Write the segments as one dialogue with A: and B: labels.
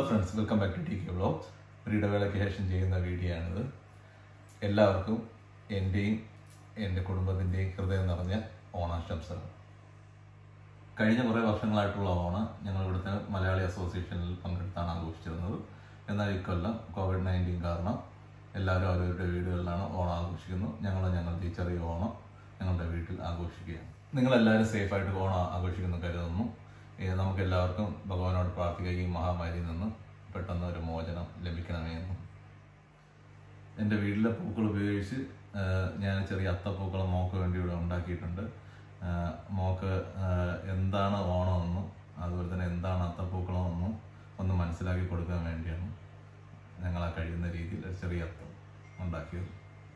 A: friends welcome back to T K blogs ഒരു ഇടവേളയ്ക്ക് ശേഷം ചെയ്യുന്ന വീഡിയോ ആണിത് എല്ലാവർക്കും എൻ്റെയും എൻ്റെ കുടുംബത്തിൻ്റെയും ഹൃദയം നിറഞ്ഞ ഓണാശംസകൾ കഴിഞ്ഞ കുറേ വർഷങ്ങളായിട്ടുള്ള ഓണം ഞങ്ങൾ ഇവിടുത്തെ മലയാളി അസോസിയേഷനിൽ പങ്കെടുത്താണ് ആഘോഷിച്ചിരുന്നത് എന്നാൽ ഇക്കൊല്ലം കോവിഡ് നയൻറ്റീൻ കാരണം എല്ലാവരും അവരവരുടെ വീടുകളിലാണ് ഓണം ആഘോഷിക്കുന്നു ഞങ്ങൾ ഞങ്ങളുടെ ഈ ചെറിയ ഓണം ഞങ്ങളുടെ വീട്ടിൽ ആഘോഷിക്കുകയാണ് നിങ്ങളെല്ലാവരും സേഫായിട്ട് ഓണം ആഘോഷിക്കുന്നു കരുതുന്നു ഏഹ് നമുക്ക് എല്ലാവർക്കും ഭഗവാനോട് പ്രാർത്ഥിക്കുക ഈ മഹാമാരിയിൽ നിന്ന് പെട്ടെന്ന് ഒരു മോചനം ലഭിക്കണമേ എന്നും എൻ്റെ വീട്ടിലെ പൂക്കൾ ഉപയോഗിച്ച് ആഹ് ഞാൻ ചെറിയ അത്തപ്പൂക്കളം മോക്ക് വേണ്ടി ഇവിടെ ഉണ്ടാക്കിയിട്ടുണ്ട് ആഹ് മോക്ക് ആഹ് എന്താണ് ഓണമെന്നും അതുപോലെ തന്നെ എന്താണ് അത്തപ്പൂക്കളമെന്നും ഒന്ന് മനസ്സിലാക്കി കൊടുക്കാൻ വേണ്ടിയാണ് ഞങ്ങൾ ആ കഴിയുന്ന രീതിയിൽ ഒരു ചെറിയ അത്തം ഉണ്ടാക്കിയത്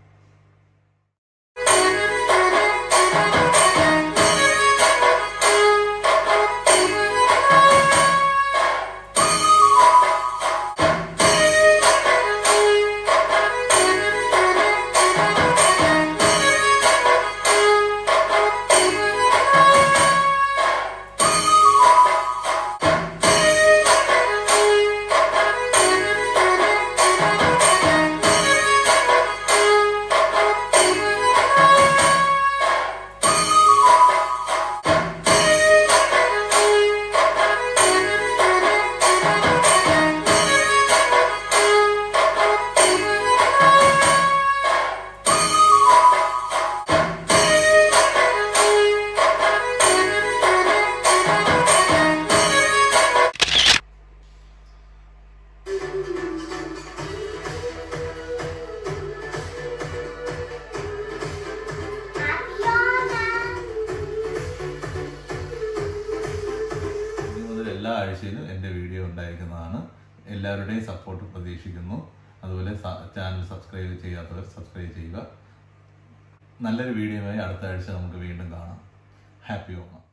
A: ഇനി മുതൽ എല്ലാ ആഴ്ചയിലും എൻ്റെ വീഡിയോ ഉണ്ടായിരിക്കുന്നതാണ് എല്ലാവരുടെയും സപ്പോർട്ട് പ്രതീക്ഷിക്കുന്നു അതുപോലെ ചാനൽ സബ്സ്ക്രൈബ് ചെയ്യാത്തവർ സബ്സ്ക്രൈബ് ചെയ്യുക നല്ലൊരു വീഡിയോയുമായി അടുത്ത ആഴ്ച നമുക്ക് വീണ്ടും കാണാം ഹാപ്പി ഓണം